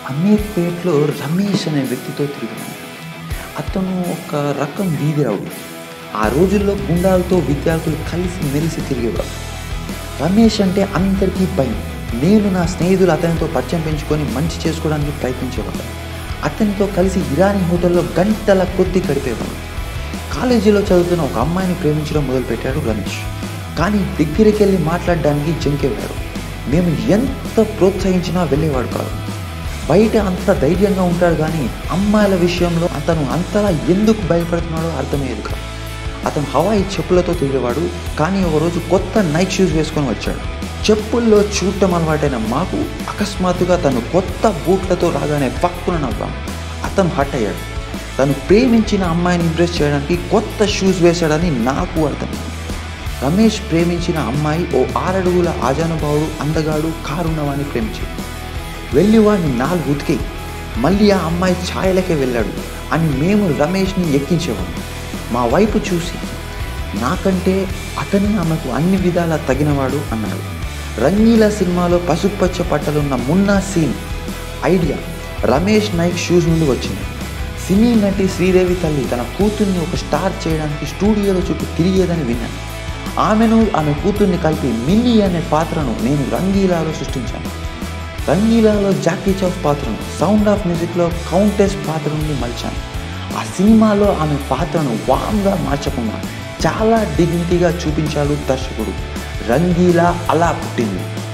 అమీర్పేట్లో రమేష్ అనే వ్యక్తితో తిరిగినాను అతను ఒక రకం వీధి రౌడీ ఆ రోజుల్లో గుండాలతో విద్యార్థులు కలిసి మెలిసి తిరిగేవారు రమేష్ అంటే అందరికీ భయం నేను నా స్నేహితులు అతనితో పరిచయం పెంచుకొని మంచి చేసుకోవడానికి ప్రయత్నించేవాడు అతనితో కలిసి ఇరానీ హోటల్లో గంటల కొద్దీ గడిపేవాడు కాలేజీలో చదువుతున్న ఒక అమ్మాయిని ప్రేమించడం మొదలుపెట్టాడు రమేష్ కానీ దగ్గరికి వెళ్ళి మాట్లాడడానికి జంకేవాడు మేము ఎంత ప్రోత్సహించినా వెళ్ళేవాడు కాదు బయట అంత ధైర్యంగా ఉంటాడు కానీ అమ్మాయిల విషయంలో అతను అంతలా ఎందుకు భయపడుతున్నాడో అర్థమయ్యేది కాదు అతను హవాయి చెప్పులతో తిరిగేవాడు కానీ ఒకరోజు కొత్త నైట్ షూస్ వేసుకొని వచ్చాడు చెప్పుల్లో చూడటం అలవాటైన మాకు అకస్మాత్తుగా తను కొత్త బూట్లతో రాగానే పక్కున నవ్వాం అతను హట్ అయ్యాడు తను ప్రేమించిన అమ్మాయిని ఇంప్రెస్ చేయడానికి కొత్త షూస్ వేశాడని నాకు అర్థమైంది రమేష్ ప్రేమించిన అమ్మాయి ఓ ఆరడుగుల ఆజానుభావుడు అందగాడు కారున్నవాన్ని ప్రేమించాడు వెళ్ళి వాడిని నాలుగు ఉతికి మళ్ళీ ఆ అమ్మాయి ఛాయలకే వెళ్ళాడు అని మేము రమేష్ని ఎక్కించేవాళ్ళం మా వైపు చూసి నాకంటే అతని ఆమెకు అన్ని విధాలా తగినవాడు అన్నాడు రంగీలా సినిమాలో పసుపచ్చ పట్టలున్న Munna scene idea Ramesh Naik shoes నుండి వచ్చింది సినీ నటి శ్రీదేవి తల్లి తన కూతుర్ని ఒక స్టార్ చేయడానికి స్టూడియోలో చుట్టూ తిరిగేదని విన్నాను ఆమెను ఆమె కూతుర్ని కలిపి మిల్లీ అనే పాత్రను నేను రంగీలాలో సృష్టించాను రంగీలాలో జాకీ చౌక్ పాత్రను సౌండ్ ఆఫ్ మ్యూజిక్లో కౌంటెస్ పాత్ర నుండి మలిచాను ఆ సినిమాలో ఆమె పాత్రను వామ్గా మార్చకుండా చాలా డిగ్నిటీగా చూపించాడు దర్శకుడు రంగీలా అలా పుట్టింది